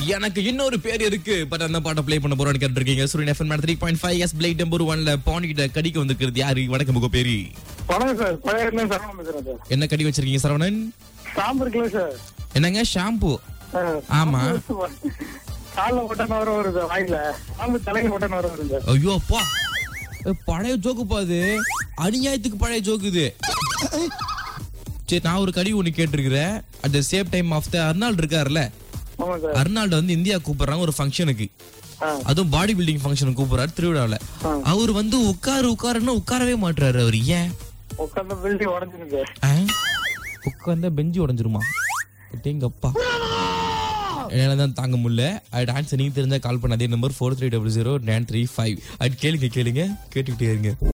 எனக்கு இன்னொரு பேர் இருக்கு பட் அந்த பாட்டை ப்ளே பண்ண போறோம்னு கேட்டிருக்கீங்க Suryan FM three point five S plate number ஒன்ல பாண்டிகிட்ட கடிக்க வந்திருக்கிறது யாரு வணக்கம் முக பேரி வணக்கம் சார் பழைய இடத்துல சரவணன் பேசுறேன் சார் என்ன கடி வச்சிருக்கீங்க சரவணன் ஷாம்பு இருக்குல்ல சார் என்னங்க ஷாம்பு ஆ, ஆமா. கால்ல போட்டான வர வரும் சார் வாயில ஷாம்பு தலையில போட்டான வர வரும் சார் ஐயோ அப்பா ஏ, பழைய ஜோக்கு பாது அநியாயத்துக்கு பழைய ஜோக்கு இது சரி நான் ஒரு கடி ஒண்ணு கேட்டிருக்கிறேன் at the same time of the Arnold இருக்காருல்ல ஆமா சார் அர்னால்டு வந்து இந்தியா கூப்பிடுறாங்க ஒரு ஃபங்க்ஷனுக்கு ஆ. அதுவும் பாடி பில்டிங் ஃபங்க்ஷனுக்கு கூப்பிடுறாரு திருவிழாவில் ஆ. அவர் வந்து உட்காரு உட்காருன்னா உட்காரவே மாட்டுறாரு அவர் ஏன் உட்காந்து பில்டிங் உடஞ்சிருக்கு சார் ஆ? உட்கார்ந்தா பெஞ்சு உடஞ்சிருமா எங்கப்பா என்னால தான் தாங்க முடியல அட் ஆன்சர் நீங்க தெரிஞ்சா கால் பண்ண அதே number four three double zero nine three five at கேளுங்க கேளுங்க கேட்டுக்கிட்டே இருங்க